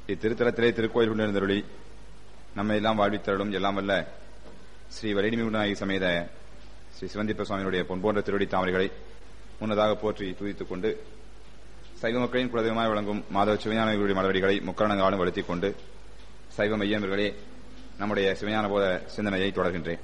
இத்திருத்தலத்திலே திருக்கோயில் கொண்டிருந்தருளி நம்மை எல்லாம் வாழ்வித்தருளும் எல்லாம் வல்ல ஸ்ரீ வலினிமிகுநாயகி சமேத ஸ்ரீ சிவந்திப்ப சுவாமியுடைய பொன்போன்ற திருவடி தாமரைகளை முன்னதாக போற்றி துதித்துக் கொண்டு சைவ மக்களின் குலதெய்வமாய் வழங்கும் மாதவ சிவஞானவர்களுடைய மலவடிகளை முக்கரணங்காலும் வளர்த்திக் கொண்டு சைவ மையவர்களே நம்முடைய சிவஞான போத சிந்தனையை தொடர்கின்றேன்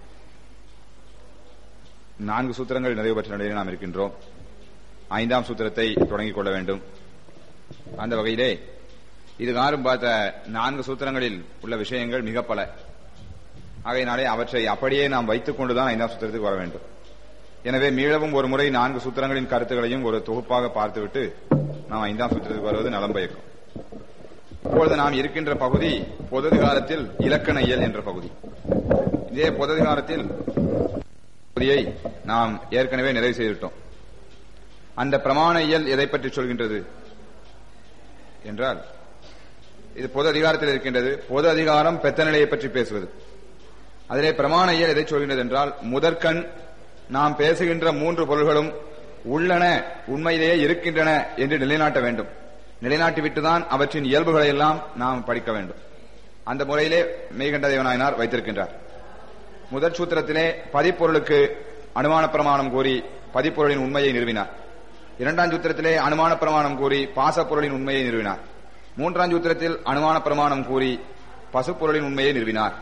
நான்கு சூத்திரங்கள் நிறைவு பெற்ற நிலையில் நாம் இருக்கின்றோம் ஐந்தாம் சூத்திரத்தை தொடங்கிக் கொள்ள வேண்டும் அந்த வகையிலே இதுகாரும் பார்த்த நான்கு சூத்திரங்களில் உள்ள விஷயங்கள் மிக பல ஆகையினாலே அவற்றை அப்படியே நாம் வைத்துக் கொண்டுதான் ஐந்தாம் சூத்திரத்துக்கு வர வேண்டும் எனவே மீளவும் ஒரு முறை நான்கு சூத்திரங்களின் கருத்துக்களையும் ஒரு தொகுப்பாக பார்த்துவிட்டு நாம் ஐந்தாம் சூத்திரத்துக்கு வருவது நலம் பயக்கும் இப்பொழுது நாம் இருக்கின்ற பகுதி பொததிகாரத்தில் இலக்கண இயல் என்ற பகுதி இதே பொததிகாரத்தில் பகுதியை நாம் ஏற்கனவே நிறைவு செய்துவிட்டோம் அந்த பிரமாண இயல் எதை பற்றி சொல்கின்றது என்றால் இது பொது அதிகாரத்தில் இருக்கின்றது பொது அதிகாரம் பெத்த நிலையை பற்றி பேசுவது அதிலே பிரமாண இயல் எதை சொல்கின்றது என்றால் முதற்கண் நாம் பேசுகின்ற மூன்று பொருள்களும் உள்ளன உண்மையிலேயே இருக்கின்றன என்று நிலைநாட்ட வேண்டும் நிலைநாட்டிவிட்டுதான் அவற்றின் இயல்புகளை எல்லாம் நாம் படிக்க வேண்டும் அந்த முறையிலே மெய்கண்ட தேவநாயனார் வைத்திருக்கின்றார் முதற் சூத்திரத்திலே பதிப்பொருளுக்கு அனுமான பிரமாணம் கூறி பதிப்பொருளின் உண்மையை நிறுவினார் இரண்டாம் சூத்திரத்திலே அனுமான பிரமாணம் கூறி பாசப்பொருளின் உண்மையை நிறுவினார் மூன்றாம் சூத்திரத்தில் அனுமான பிரமாணம் கூறி பசுப்பொருளின் உண்மையை நிறுவினார்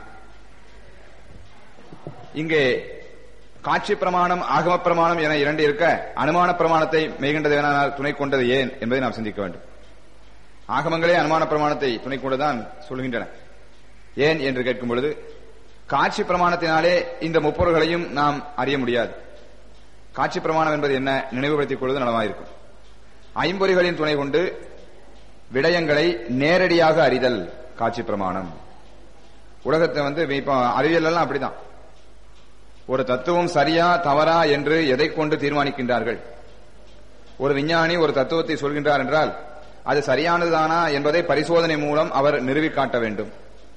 இங்கே காட்சி பிரமாணம் ஆகம பிரமாணம் என இரண்டு இருக்க அனுமான பிரமாணத்தை மெய்கண்ட தேவனார் துணை கொண்டது ஏன் என்பதை நாம் சிந்திக்க வேண்டும் ஆகமங்களே அனுமான பிரமாணத்தை துணை கொண்டுதான் சொல்கின்றன ஏன் என்று கேட்கும் பொழுது காட்சி பிரமாணத்தினாலே இந்த முப்பொருள்களையும் நாம் அறிய முடியாது காட்சி பிரமாணம் என்பது என்ன நினைவுபடுத்திக் கொள்வது நலமாயிருக்கும் ஐம்பொறிகளின் துணை கொண்டு விடயங்களை நேரடியாக அறிதல் காட்சி பிரமாணம் உலகத்தை வந்து இப்ப அறிவியல் எல்லாம் அப்படிதான் ஒரு தத்துவம் சரியா தவறா என்று எதை கொண்டு தீர்மானிக்கின்றார்கள் ஒரு விஞ்ஞானி ஒரு தத்துவத்தை சொல்கின்றார் என்றால் அது சரியானதுதானா என்பதை பரிசோதனை மூலம் அவர் நிறுவி காட்ட வேண்டும்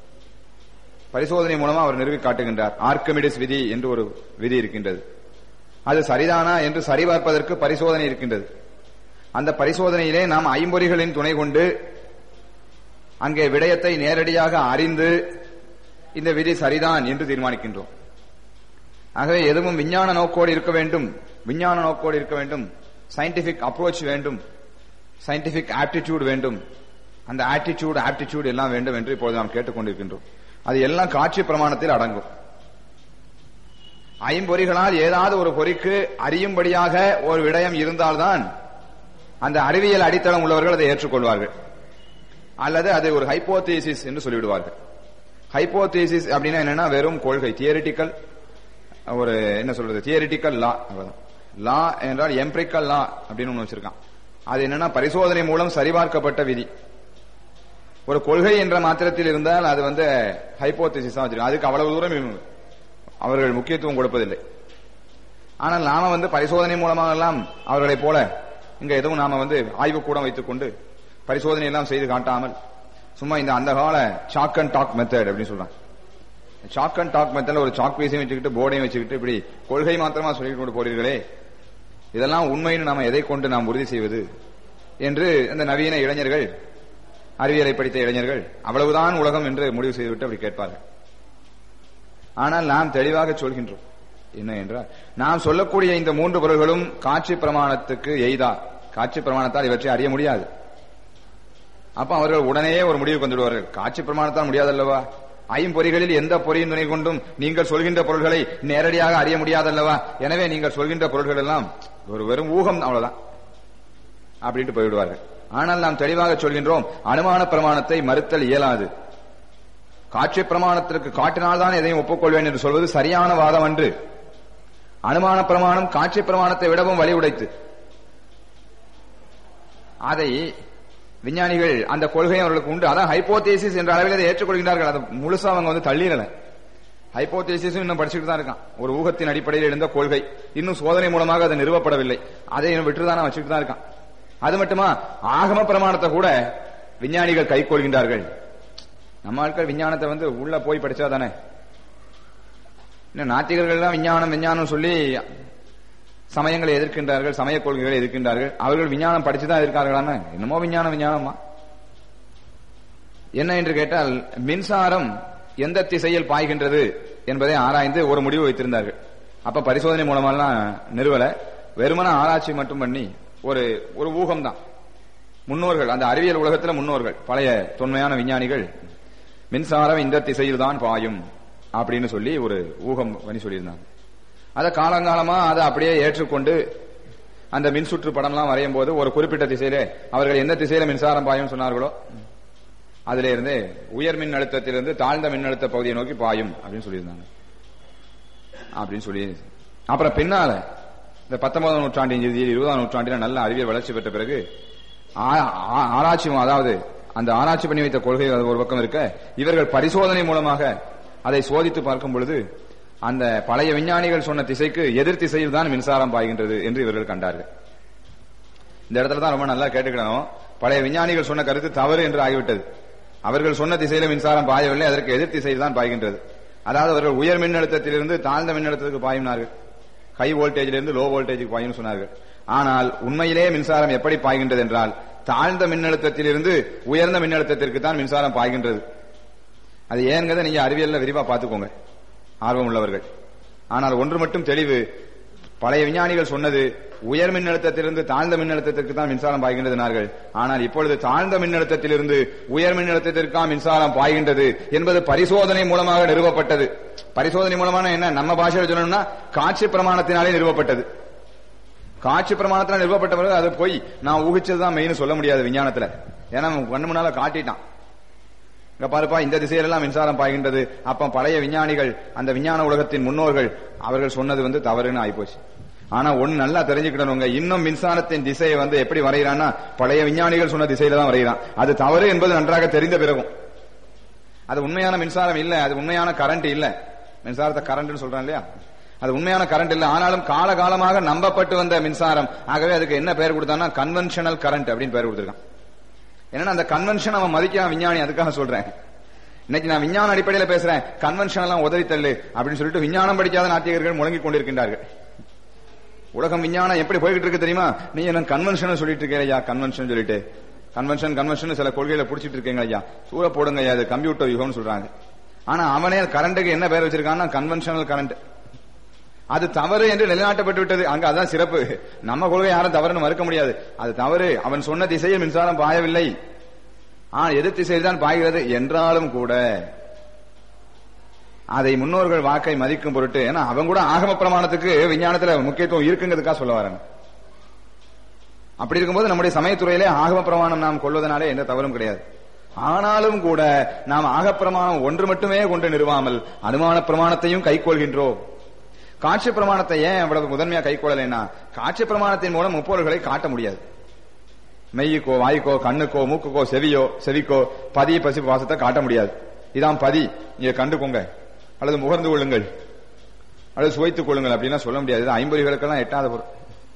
பரிசோதனை மூலமா அவர் நிறுவி காட்டுகின்றார் ஆர்கமிடிஸ் விதி என்று ஒரு விதி இருக்கின்றது அது சரிதானா என்று சரிபார்ப்பதற்கு பரிசோதனை இருக்கின்றது அந்த பரிசோதனையிலே நாம் ஐம்பொறிகளின் துணை கொண்டு அங்கே விடயத்தை நேரடியாக அறிந்து இந்த விதி சரிதான் என்று தீர்மானிக்கின்றோம் ஆகவே எதுவும் விஞ்ஞான நோக்கோடு இருக்க வேண்டும் விஞ்ஞான நோக்கோடு இருக்க வேண்டும் சயின்டிபிக் அப்ரோச் வேண்டும் சயின்டிபிக் ஆப்டிடியூட் வேண்டும் அந்த ஆட்டிடியூட் ஆப்டிடியூட் எல்லாம் வேண்டும் என்று இப்பொழுது நாம் கேட்டுக்கொண்டிருக்கின்றோம் அது எல்லாம் காட்சி பிரமாணத்தில் அடங்கும் ஐம்பொறிகளால் ஏதாவது ஒரு பொறிக்கு அறியும்படியாக ஒரு விடயம் இருந்தால்தான் அந்த அறிவியல் அடித்தளம் உள்ளவர்கள் அதை ஏற்றுக்கொள்வார்கள் அல்லது அது ஒரு ஹைப்போதேசிஸ் என்று சொல்லிவிடுவார்கள் ஹைப்போதேசிஸ் அப்படின்னா என்னன்னா வெறும் கொள்கை தியரிட்டிக்கல் ஒரு என்ன சொல்றது தியரிட்டிக்கல் லா லா என்றால் எம்பிரிக்கல் லா அப்படின்னு ஒன்று வச்சிருக்கான் அது என்னன்னா பரிசோதனை மூலம் சரிபார்க்கப்பட்ட விதி ஒரு கொள்கை என்ற மாத்திரத்தில் இருந்தால் அது வந்து ஹைப்போதிசிஸ் தான் வச்சிருக்கோம் அதுக்கு அவ்வளவு தூரம் அவர்கள் முக்கியத்துவம் கொடுப்பதில்லை ஆனால் நாம வந்து பரிசோதனை மூலமாக எல்லாம் அவர்களை போல இங்க எதுவும் நாம வந்து ஆய்வு கூட வைத்துக் கொண்டு பரிசோதனை எல்லாம் செய்து காட்டாமல் சும்மா இந்த அந்த கால சாக் அண்ட் டாக் மெத்தட் அப்படின்னு சொல்றாங்க சாக் அண்ட் டாக் மெத்தட்ல ஒரு சாக் பீஸையும் வச்சுக்கிட்டு போர்டையும் வச்சுக்கிட்டு இப்படி கொள்கை மாத்திரமா சொல்லிக் கொண்டு போறீர்களே இதெல்லாம் உண்மைன்னு நாம எதை கொண்டு நாம் உறுதி செய்வது என்று இந்த நவீன இளைஞர்கள் அறிவியலை படித்த இளைஞர்கள் அவ்வளவுதான் உலகம் என்று முடிவு செய்துவிட்டு அப்படி கேட்பார்கள் ஆனால் நாம் தெளிவாக சொல்கின்றோம் என்ன என்றால் நாம் சொல்லக்கூடிய இந்த மூன்று பொருள்களும் காட்சி பிரமாணத்துக்கு எய்தா காட்சி பிரமாணத்தால் இவற்றை அறிய முடியாது அப்ப அவர்கள் உடனே ஒரு முடிவு கொண்டுவிடுவார்கள் காட்சி பிரமாணத்தால் முடியாதல்லவா ஐம்பொறிகளில் எந்த பொறியின் துணை கொண்டும் நீங்கள் சொல்கின்ற பொருள்களை நேரடியாக அறிய முடியாதல்லவா எனவே நீங்கள் சொல்கின்ற பொருள்கள் எல்லாம் ஒரு வெறும் ஊகம் அவ்வளவுதான் அப்படின்ட்டு போய்விடுவார்கள் ஆனால் நாம் தெளிவாக சொல்கின்றோம் அனுமான பிரமாணத்தை மறுத்தல் இயலாது காட்சி பிரமாணத்திற்கு காட்டினால்தான் எதையும் ஒப்புக்கொள்வேன் என்று சொல்வது சரியான வாதம் அன்று அனுமான பிரமாணம் காட்சி பிரமாணத்தை விடவும் வழி உடைத்து அதை விஞ்ஞானிகள் அந்த கொள்கை அவர்களுக்கு உண்டு அதான் ஹைப்போதேசிஸ் என்ற அளவில் அதை ஏற்றுக்கொள்கிறார்கள் அதை முழுசா அவங்க வந்து தள்ளிடல ஹைப்போதேசிஸ் இன்னும் படிச்சுட்டு தான் இருக்கான் ஒரு ஊகத்தின் அடிப்படையில் எழுந்த கொள்கை இன்னும் சோதனை மூலமாக அது நிறுவப்படவில்லை அதை இன்னும் விட்டுதானே வச்சுட்டு தான் இருக்கான் அது மட்டுமா ஆகம பிரமாணத்தை கூட விஞ்ஞானிகள் கை கொள்கின்றார்கள் நம்ம ஆட்கள் விஞ்ஞானத்தை வந்து உள்ள போய் படிச்சா தானே இன்னும் நாத்திகர்கள் எல்லாம் விஞ்ஞானம் விஞ்ஞானம் சொல்லி சமயங்களை எதிர்க்கின்றார்கள் சமய கொள்கைகளை எதிர்க்கின்றார்கள் அவர்கள் விஞ்ஞானம் படிச்சுதான் இருக்கார்களான்னு என்னமோ விஞ்ஞானம் விஞ்ஞானமா என்ன என்று கேட்டால் மின்சாரம் எந்த திசையில் பாய்கின்றது என்பதை ஆராய்ந்து ஒரு முடிவு வைத்திருந்தார்கள் அப்ப பரிசோதனை மூலமெல்லாம் நிறுவல வெறுமன ஆராய்ச்சி மட்டும் பண்ணி ஒரு ஒரு ஊகம் தான் முன்னோர்கள் அந்த அறிவியல் உலகத்துல முன்னோர்கள் பழைய தொன்மையான விஞ்ஞானிகள் மின்சாரம் இந்த திசையில் தான் பாயும் அப்படின்னு சொல்லி ஒரு ஊகம் பண்ணி சொல்லியிருந்தாங்க அதை காலங்காலமா அதை அப்படியே ஏற்றுக்கொண்டு அந்த மின்சுற்று படம்லாம் வரையும் போது ஒரு குறிப்பிட்ட திசையிலே அவர்கள் எந்த திசையில மின்சாரம் பாயும் சொன்னார்களோ அதுல இருந்து உயர் மின் அழுத்தத்திலிருந்து தாழ்ந்த மின்னழுத்த பகுதியை நோக்கி பாயும் அப்படின்னு சொல்லியிருந்தாங்க அப்படின்னு சொல்லி அப்புறம் பின்னால இந்த பத்தொன்பதாம் நூற்றாண்டின் இறுதியில் இருபதாம் நூற்றாண்டில் நல்ல அறிவியல் வளர்ச்சி பெற்ற பிறகு ஆ- ஆ- ஆராய்ச்சி அதாவது அந்த ஆராய்ச்சி பண்ணி வைத்த கொள்கை அது ஒரு பக்கம் இருக்க இவர்கள் பரிசோதனை மூலமாக அதை சோதித்து பார்க்கும் பொழுது அந்த பழைய விஞ்ஞானிகள் சொன்ன திசைக்கு எதிர் திசையில் தான் மின்சாரம் பாய்கின்றது என்று இவர்கள் கண்டார்கள் இந்த இடத்துல தான் ரொம்ப நல்லா கேட்டுக்கணும் பழைய விஞ்ஞானிகள் சொன்ன கருத்து தவறு என்று ஆகிவிட்டது அவர்கள் சொன்ன திசையில மின்சாரம் பாயவில்லை அதற்கு எதிர் திசையில் தான் பாய்கின்றது அதாவது அவர்கள் உயர் மின்னழுத்தத்திலிருந்து தாழ்ந்த மின்னழுத்தத்துக்கு பாயினார்கள் ஹை வோல்டேஜிலிருந்து இருந்து லோ வோல்டேஜுக்கு பாயும் சொன்னார்கள் ஆனால் உண்மையிலே மின்சாரம் எப்படி பாய்கின்றது என்றால் தாழ்ந்த மின்னழுத்தத்திலிருந்து உயர்ந்த மின்னழுத்தத்திற்கு தான் மின்சாரம் பாய்கின்றது அது ஏங்கிறத நீங்க அறிவியல்ல விரிவா பார்த்துக்கோங்க ஆர்வம் உள்ளவர்கள் ஆனால் ஒன்று மட்டும் தெளிவு பழைய விஞ்ஞானிகள் சொன்னது உயர் மின்னழுத்தத்திலிருந்து தாழ்ந்த மின்னழுத்தத்திற்கு தான் மின்சாரம் பாய்கின்றதுனார்கள் ஆனால் இப்பொழுது தாழ்ந்த மின்னழுத்தத்திலிருந்து உயர் மின்னழுத்தத்திற்கா மின்சாரம் பாய்கின்றது என்பது பரிசோதனை மூலமாக நிறுவப்பட்டது பரிசோதனை மூலமான என்ன நம்ம பாஷையில் சொல்லணும்னா காட்சி பிரமாணத்தினாலே நிறுவப்பட்டது காட்சி பிரமாணத்தில் நிறுவப்பட்ட பிறகு அது போய் நான் ஊகிச்சதுதான் மெயின் சொல்ல முடியாது விஞ்ஞானத்துல ஏன்னா அவன் கண்ணு முன்னால காட்டிட்டான் இங்க பாருப்பா இந்த திசையிலெல்லாம் மின்சாரம் பாய்கின்றது அப்ப பழைய விஞ்ஞானிகள் அந்த விஞ்ஞான உலகத்தின் முன்னோர்கள் அவர்கள் சொன்னது வந்து தவறுன்னு ஆயிப்போச்சு ஆனா ஒண்ணு நல்லா தெரிஞ்சுக்கிடணுங்க இன்னும் மின்சாரத்தின் திசையை வந்து எப்படி வரைகிறான்னா பழைய விஞ்ஞானிகள் சொன்ன திசையில தான் வரைகிறான் அது தவறு என்பது நன்றாக தெரிந்த பிறகும் அது உண்மையான மின்சாரம் இல்ல அது உண்மையான கரண்ட் இல்ல மின்சாரத்தை கரண்ட்னு சொல்றான் இல்லையா அது உண்மையான கரண்ட் இல்ல ஆனாலும் காலகாலமாக நம்பப்பட்டு வந்த மின்சாரம் ஆகவே அதுக்கு என்ன பெயர் கொடுத்தான்னா கன்வென்ஷனல் கரண்ட் அப்படின்னு பெயர் கொடுத்திருக்கான் என்னன்னா அந்த கன்வென்ஷன் அவன் மதிக்கான் விஞ்ஞானி அதுக்காக சொல்றேன் இன்னைக்கு நான் விஞ்ஞான அடிப்படையில் பேசுறேன் கன்வென்ஷன் எல்லாம் உதவி தள்ளு அப்படின்னு சொல்லிட்டு விஞ்ஞானம் படிக்காத நாத்திகர்கள் முழங்கிக் கொண்டிருக்கின்றார்கள் உலகம் விஞ்ஞானம் எப்படி போய்கிட்டு இருக்கு தெரியுமா நீ என்ன கன்வென்ஷன் சொல்லிட்டு இருக்கே ஐயா கன்வென்ஷன் சொல்லிட்டு கன்வென்ஷன் கன்வென்ஷன் சில கொள்கையில புடிச்சிட்டு இருக்கீங்க ஐயா சூற போடுங்க ஐயா அது கம்ப்யூட்டர் யுகம்னு சொல்றாங்க ஆனா அவனே கரண்ட்டுக்கு என்ன பேர் வச்சிருக்கான்னா கன்வென்ஷனல் கரண்ட் அது தவறு என்று நிலைநாட்டப்பட்டு விட்டது அங்க அதான் சிறப்பு நம்ம கொள்கை யாரும் தவறுன்னு மறுக்க முடியாது அது தவறு அவன் சொன்ன திசையில் மின்சாரம் பாயவில்லை ஆ எதிர் திசையில் தான் பாய்கிறது என்றாலும் கூட அதை முன்னோர்கள் வாக்கை மதிக்கும் பொருட்டு ஏன்னா அவங்க கூட ஆகம பிரமாணத்துக்கு விஞ்ஞானத்துல முக்கியத்துவம் இருக்குங்கிறதுக்காக சொல்ல வராங்க அப்படி இருக்கும்போது நம்முடைய சமயத்துறையிலே ஆகம பிரமாணம் நாம் கொள்வதனாலே எந்த தவறும் கிடையாது ஆனாலும் கூட நாம் ஆகப்பிரமாணம் ஒன்று மட்டுமே கொண்டு நிறுவாமல் அனுமான பிரமாணத்தையும் கைக்கொள்கின்றோம் காட்சி பிரமாணத்தை ஏன் அவ்வளவு முதன்மையா கைக்கொள்ளலைன்னா காட்சி பிரமாணத்தின் மூலம் முப்பொருள்களை காட்ட முடியாது மெய்யுக்கோ வாய்க்கோ கண்ணுக்கோ மூக்குக்கோ செவியோ செவிக்கோ பதி பசி வாசத்தை காட்ட முடியாது இதான் பதி நீங்க கண்டுக்கோங்க அல்லது முகர்ந்து கொள்ளுங்கள் அல்லது சுவைத்துக் கொள்ளுங்கள் அப்படின்லாம் சொல்ல முடியாது இது ஐம்பொறிகளுக்கெல்லாம் எட்டாத பொருள்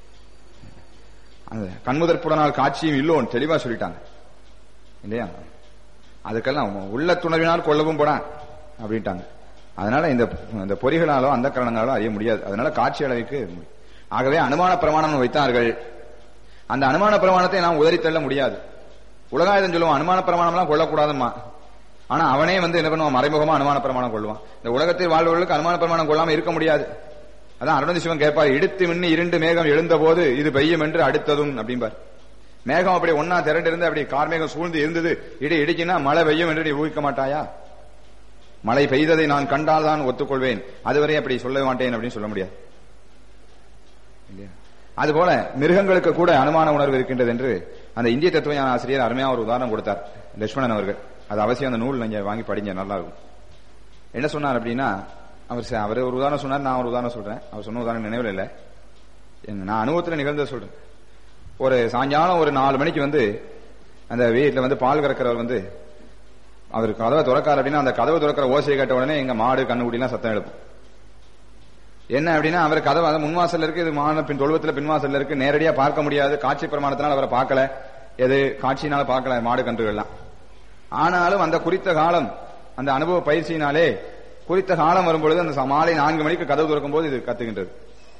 அந்த கண்முதற்புடனால் காட்சியும் இல்லோன்னு தெளிவா சொல்லிட்டாங்க இல்லையா அதுக்கெல்லாம் உள்ள துணவினால் கொள்ளவும் போடான் அப்படின்ட்டாங்க அதனால இந்த இந்த பொறிகளாலோ அந்த கரணங்களாலோ அறிய முடியாது அதனால காட்சி அளவுக்கு முடியும். ஆகவே அனுமான பிரமாணம் வைத்தார்கள் அந்த அனுமான பிரமாணத்தை நாம் உதறி தள்ள முடியாது உலகாயுதம் சொல்லுவான் அனுமான பிரமாணம்லாம் கொள்ளக்கூடாதுமா ஆனா அவனே வந்து என்ன பண்ணுவான் மறைமுகமா அனுமான பிரமாணம் கொள்வான் இந்த உலகத்தில் வாழ்வர்களுக்கு அனுமான பிரமாணம் கொள்ளாம இருக்க முடியாது அதான் அருணதி சிவன் கேட்பார் இடித்து மின்னி இருண்டு மேகம் எழுந்த போது இது பெய்யும் என்று அடுத்ததும் அப்படிம்பார் மேகம் அப்படி ஒன்னா திரண்டு இருந்து அப்படி கார்மேகம் சூழ்ந்து இருந்தது இடி இடிச்சுன்னா மழை பெய்யும் என்று நீ ஊகிக்க மாட்டாயா மழை பெய்ததை நான் கண்டால் தான் ஒத்துக்கொள்வேன் அதுவரை அப்படி சொல்ல மாட்டேன் அப்படின்னு சொல்ல முடியாது இல்லையா அதுபோல மிருகங்களுக்கு கூட அனுமான உணர்வு இருக்கின்றது என்று அந்த இந்திய தத்துவஞான ஆசிரியர் அருமையா ஒரு உதாரணம் கொடுத்தார் லட்சுமணன் அவர்கள் அது அவசியம் அந்த நூல் நீங்க வாங்கி படிங்க நல்லா இருக்கும் என்ன சொன்னார் அப்படின்னா அவர் ச- அவர் ஒரு உதாரணம் சொன்னார் நான் ஒரு உதாரணம் சொல்றேன் அவர் சொன்ன உதாரணம் நினைவில் இல்லை எங்க- நான் அனுபவத்தில் நிகழ்ந்ததை சொல்றேன் ஒரு சாயங்காலம் ஒரு நாலு மணிக்கு வந்து அந்த வீட்டுல வந்து பால் கறக்கிறவர் வந்து அவர் கதவை திறக்காரு அப்படின்னா அந்த கதவை திறக்கிற ஓசையை கேட்ட உடனே எங்க மாடு கண்ணுக்குட்டிலாம் சத்தம் எழுப்பும் என்ன அப்படின்னா அவர் கதவை அது முன்வாசல்ல இருக்கு இது மான பின் தொழுவத்துல பின்வாசல்ல இருக்கு நேரடியா பார்க்க முடியாது காட்சி பிரமாணத்தினால அவரை பார்க்கல எது காட்சியினால பார்க்கல மாடு கன்றுகள்லாம் ஆனாலும் அந்த குறித்த காலம் அந்த அனுபவ பயிற்சியினாலே குறித்த காலம் வரும்பொழுது அந்த ச- மாலை நான்கு மணிக்கு கதவு திறக்கும் போது இது கத்துகின்றது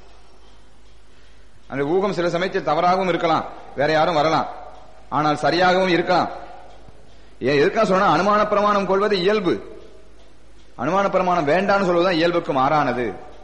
அந்த ஊகம் சில சமயத்தில் தவறாகவும் இருக்கலாம் வேற யாரும் வரலாம் ஆனால் சரியாகவும் இருக்கலாம் ஏன் எதுக்காக சொன்னா அனுமான பிரமாணம் கொள்வது இயல்பு அனுமான பிரமாணம் வேண்டாம்னு சொல்வதுதான் இயல்புக்கு மாறானது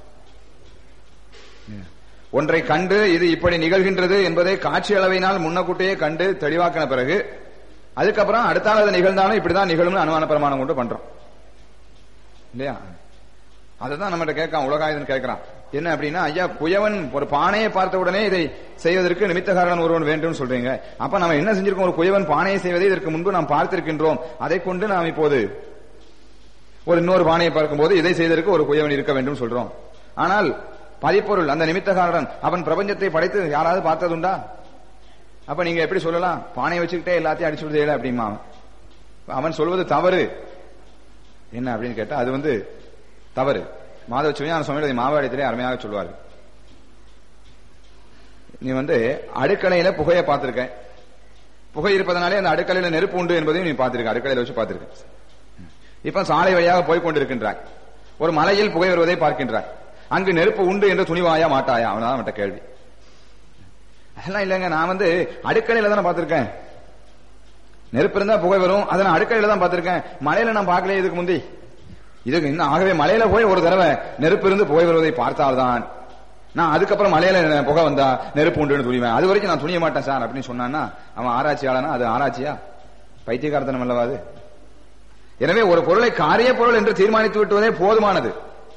ஒன்றை கண்டு இது இப்படி நிகழ்கின்றது என்பதை காட்சி அளவினால் முன்னக்கூட்டியே கண்டு தெளிவாக்கின பிறகு அதுக்கப்புறம் அடுத்த நாள் அது நிகழ்ந்தாலும் இப்படிதான் நிகழும்னு அனுமான பிரமாணம் கொண்டு பண்றோம் இல்லையா அதுதான் நம்மகிட்ட கேட்கான் உலகாயுதன் கேட்கிறான் என்ன அப்படின்னா ஐயா குயவன் ஒரு பானையை பார்த்த உடனே இதை செய்வதற்கு நிமித்தகாரன் ஒருவன் வேண்டும் சொல்றீங்க அப்ப நம்ம என்ன செஞ்சிருக்கோம் ஒரு குயவன் பானையை செய்வதை இதற்கு முன்பு நாம் பார்த்திருக்கின்றோம் அதை கொண்டு நாம் இப்போது ஒரு இன்னொரு பானையை பார்க்கும்போது இதை செய்வதற்கு ஒரு குயவன் இருக்க வேண்டும் சொல்றோம் ஆனால் பதிப்பொருள் அந்த நிமித்தகாரன் அவன் பிரபஞ்சத்தை படைத்து யாராவது பார்த்ததுண்டா அப்ப நீங்க எப்படி சொல்லலாம் பானையை வச்சுக்கிட்டே எல்லாத்தையும் அடிச்சு விடுதே அப்படிமா அவன் சொல்வது தவறு என்ன அப்படின்னு கேட்டா அது வந்து தவறு மாதவ சிவஞான சுவாமி மாவாடியத்திலே அருமையாக சொல்வார் நீ வந்து அடுக்கலையில புகையை பார்த்திருக்க புகை இருப்பதனாலே அந்த அடுக்கலையில நெருப்பு உண்டு என்பதையும் நீ பார்த்திருக்க அடுக்கலையில வச்சு பார்த்திருக்க இப்ப சாலை வழியாக போய் கொண்டிருக்கின்றாய் ஒரு மலையில் புகை வருவதை பார்க்கின்றாய் அங்கு நெருப்பு உண்டு என்று துணிவாயா மாட்டாயா அவனதான் அவன்கிட்ட கேள்வி அதெல்லாம் இல்லைங்க நான் வந்து அடுக்கலையில தானே பார்த்திருக்கேன் நெருப்பு இருந்தா புகை வரும் அதை நான் அடுக்கலையில தான் பார்த்திருக்கேன் மலையில நான் பார்க்கல இதுக்கு முந்தி இதுக்கு இன்னும் ஆகவே மலையில போய் ஒரு தடவை நெருப்பு இருந்து புகை வருவதை பார்த்தால்தான் நான் அதுக்கப்புறம் மலையில புகை வந்தா நெருப்பு உண்டுன்னு துணிவேன் அது வரைக்கும் நான் துணிய மாட்டேன் சார் அப்படின்னு சொன்னான்னா அவன் ஆராய்ச்சியாளனா அது ஆராய்ச்சியா பைத்தியகாரத்தனம் அல்லவா அது எனவே ஒரு பொருளை காரிய பொருள் என்று தீர்மானித்து விட்டுவதே போதுமானது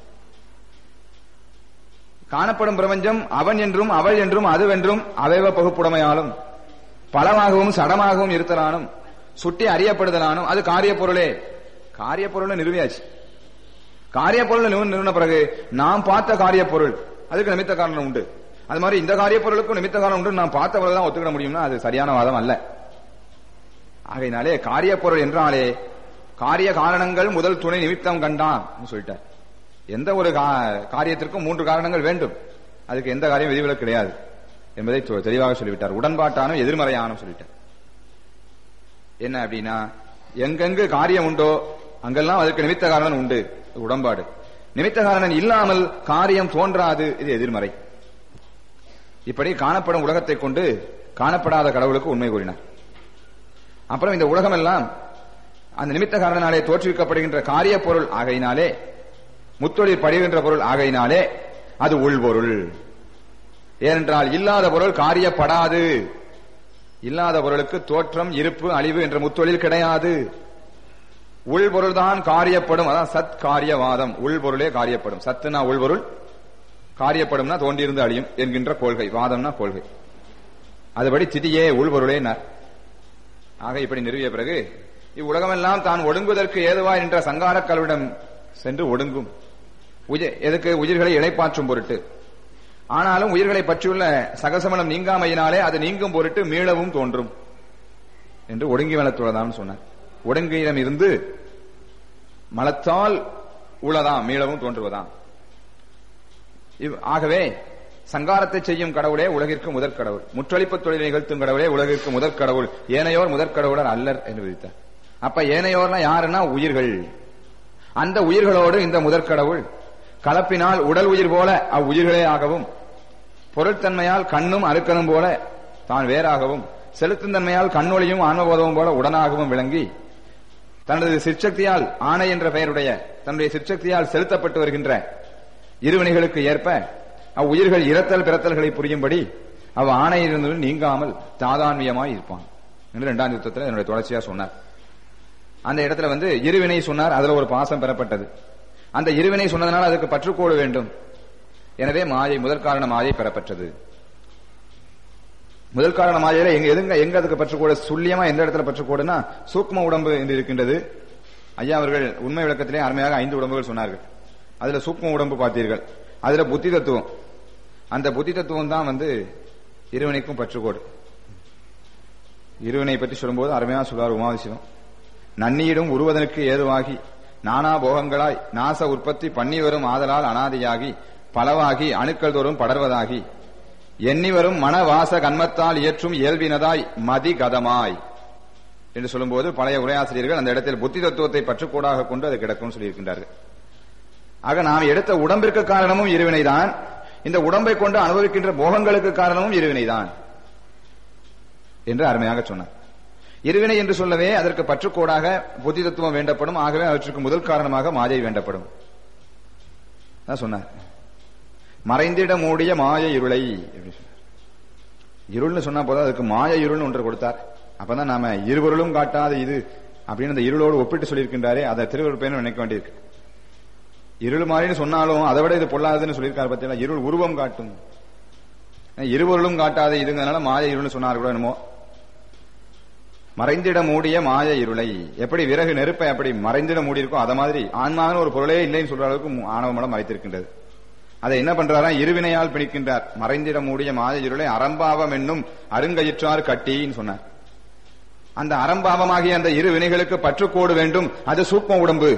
காணப்படும் பிரபஞ்சம் அவன் என்றும் அவள் என்றும் அதுவென்றும் அவைவ பகுப்புடைமையாலும் பலமாகவும் சடமாகவும் இருத்தலானும் சுட்டி அறியப்படுதலானும் அது காரிய பொருளே காரிய பொருள் நிறுவியாச்சு காரிய பொருள் நிறுவன பிறகு நாம் பார்த்த காரிய பொருள் அதுக்கு நிமித்த காரணம் உண்டு அது மாதிரி இந்த காரிய பொருளுக்கும் நிமித்த காரணம் உண்டு நான் பார்த்த தான் ஒத்துக்கிட முடியும்னா அது சரியான வாதம் அல்ல ஆகையினாலே காரிய பொருள் என்றாலே காரிய காரணங்கள் முதல் துணை நிமித்தம் கண்டான் சொல்லிட்டார் எந்த ஒரு காரியத்திற்கும் மூன்று காரணங்கள் வேண்டும் அதுக்கு எந்த காரியம் விதிவிலக்கு கிடையாது என்பதை தெளிவாக சொல்லிவிட்டார் உடன்பாட்டானும் எதிர்மறையானும் சொல்லிட்டார் என்ன அப்படின்னா எங்கெங்கு காரியம் உண்டோ அங்கெல்லாம் அதுக்கு நிமித்த காரணம் உண்டு உடன்பாடு நிமித்த காரணம் இல்லாமல் காரியம் தோன்றாது இது எதிர்மறை இப்படி காணப்படும் உலகத்தை கொண்டு காணப்படாத கடவுளுக்கு உண்மை கூறினார் அப்புறம் இந்த உலகம் எல்லாம் அந்த நிமித்த காரணனாலே தோற்றுவிக்கப்படுகின்ற காரிய பொருள் ஆகையினாலே முத்தொழில் படுகின்ற பொருள் ஆகையினாலே அது உள்பொருள் ஏனென்றால் இல்லாத பொருள் காரியப்படாது இல்லாத பொருளுக்கு தோற்றம் இருப்பு அழிவு என்ற முத்தொழில் கிடையாது உள்பொருள்தான் காரியப்படும் அதான் சத் காரியவாதம் உள்பொருளே காரியப்படும் சத்துனா உள்பொருள் காரியப்படும்னா தோன்றியிருந்து அழியும் என்கின்ற கொள்கை வாதம்னா கொள்கை அதுபடி திதியே உள்பொருளே ஆக இப்படி நிறுவிய பிறகு இவ்வுலகமெல்லாம் தான் ஒடுங்குவதற்கு ஏதுவாய் என்ற சங்கார கல்விடம் சென்று ஒடுங்கும் எதுக்கு உயிர்களை இணைப்பாற்றும் பொருட்டு ஆனாலும் உயிர்களை பற்றியுள்ள சகசமனம் நீங்காமையினாலே அது நீங்கும் பொருட்டு மீளவும் தோன்றும் என்று ஒடுங்கி வளத்துள்ளதான் சொன்னார் ஒடுங்கியிடம் இருந்து மலத்தால் உளதாம் மீளவும் தோன்றுவதாம் ஆகவே சங்காரத்தை செய்யும் கடவுளே உலகிற்கு முதற் கடவுள் முற்றளிப்பு தொழில் நிகழ்த்தும் கடவுளே உலகிற்கு முதற் கடவுள் ஏனையோர் முதற் கடவுளர் அல்லர் என்று விதித்தார் அப்ப ஏனையோர்னா யாருன்னா உயிர்கள் அந்த உயிர்களோடு இந்த முதற் கடவுள் கலப்பினால் உடல் உயிர் போல அவ்வுயிர்களே ஆகவும் பொருட்தன்மையால் கண்ணும் அறுக்கனும் போல தான் வேறாகவும் செலுத்தும் தன்மையால் கண்ணொளியும் ஆன்மபோதமும் போல உடனாகவும் விளங்கி தனது சிற்சக்தியால் ஆணை என்ற பெயருடைய தன்னுடைய சிற்சக்தியால் செலுத்தப்பட்டு வருகின்ற இருவினைகளுக்கு ஏற்ப அவ்வுயிர்கள் இரத்தல் பிறத்தல்களை புரியும்படி அவ் ஆணையிலிருந்து நீங்காமல் தாதான்மியமாய் இருப்பான் என்று இரண்டாம் யுத்தத்தில் என்னுடைய தொடர்ச்சியா சொன்னார் அந்த இடத்துல வந்து இருவினை சொன்னார் அதுல ஒரு பாசம் பெறப்பட்டது அந்த இருவினை சொன்னதனால் அதுக்கு பற்றுக்கோடு வேண்டும் எனவே மாயை முதல் காரண மாயை பெறப்பட்டது முதல் காரண மாயையில எங்க எதுங்க எங்க அதுக்கு பற்றுக்கோடு சுல்லியமா எந்த இடத்துல பற்றுக்கோடுனா சூக்ம உடம்பு என்று இருக்கின்றது ஐயா அவர்கள் உண்மை விளக்கத்திலே அருமையாக ஐந்து உடம்புகள் சொன்னார்கள் அதுல சூக்ம உடம்பு பார்த்தீர்கள் அதுல புத்தி தத்துவம் அந்த புத்தி தத்துவம் தான் வந்து இருவினைக்கும் பற்றுக்கோடு இருவினை பற்றி சொல்லும்போது அருமையா சொல்வார் உமாவிசிவம் நன்னியிடும் உருவதனுக்கு ஏதுவாகி நானா போகங்களாய் நாச உற்பத்தி பண்ணி வரும் ஆதலால் அனாதியாகி பலவாகி அணுக்கள் தோறும் படர்வதாகி எண்ணி வரும் மனவாச கண்மத்தால் இயற்றும் இயல்பினதாய் மதி கதமாய் என்று சொல்லும்போது பழைய உரையாசிரியர்கள் அந்த இடத்தில் புத்தி தத்துவத்தை பற்றுக்கூடாக கொண்டு அது கிடக்கும் சொல்லியிருக்கின்றார்கள் ஆக நாம் எடுத்த உடம்பிற்கு காரணமும் இருவினைதான் இந்த உடம்பை கொண்டு அனுபவிக்கின்ற போகங்களுக்கு காரணமும் இருவினைதான் என்று அருமையாக சொன்னார் இருவினை என்று சொல்லவே அதற்கு பற்றுக்கோடாக புத்தி தத்துவம் வேண்டப்படும் ஆகவே அவற்றுக்கு முதல் காரணமாக மாயை வேண்டப்படும் தான் சொன்னார் மறைந்திட மூடிய மாய இருளை அப்படி சொன்னார். இருள்னு சொன்னா போதும் அதுக்கு மாய இருள்னு ஒன்று கொடுத்தார் அப்பதான் நாம இருவருளும் காட்டாத இது அப்படின்னு அந்த இருளோடு ஒப்பிட்டு சொல்லியிருக்கின்றாரே அதை திருவருப்பேன்னு நினைக்க வேண்டியிருக்கு இருள் மாதிரின்னு சொன்னாலும் அதை விட இது பொல்லாததுன்னு சொல்லியிருக்காரு பார்த்தீங்களா இருள் உருவம் காட்டும் இருவருளும் காட்டாத இதுங்கிறதுனால மாய இருள்னு சொன்னார் கூட என்னமோ மறைந்திட மூடிய மாய இருளை எப்படி விறகு நெருப்பை அப்படி மறைந்திட மூடி இருக்கோ அத மாதிரி ஆன்மான்னு ஒரு பொருளே இல்லைன்னு சொல்ற அளவுக்கு மு- ஆணவ மலம் மறைத்திருக்கின்றது அதை என்ன பண்றாரா இருவினையால் பிணிக்கின்றார் மறைந்திட மூடிய மாய இருளை அறம்பாவம் என்னும் அருங்கயிற்றார் கட்டின்னு சொன்னார் அந்த அறம்பாவமாகிய அந்த இரு வினைகளுக்கு பற்றுக்கோடு வேண்டும் அது சூக்ம உடம்பு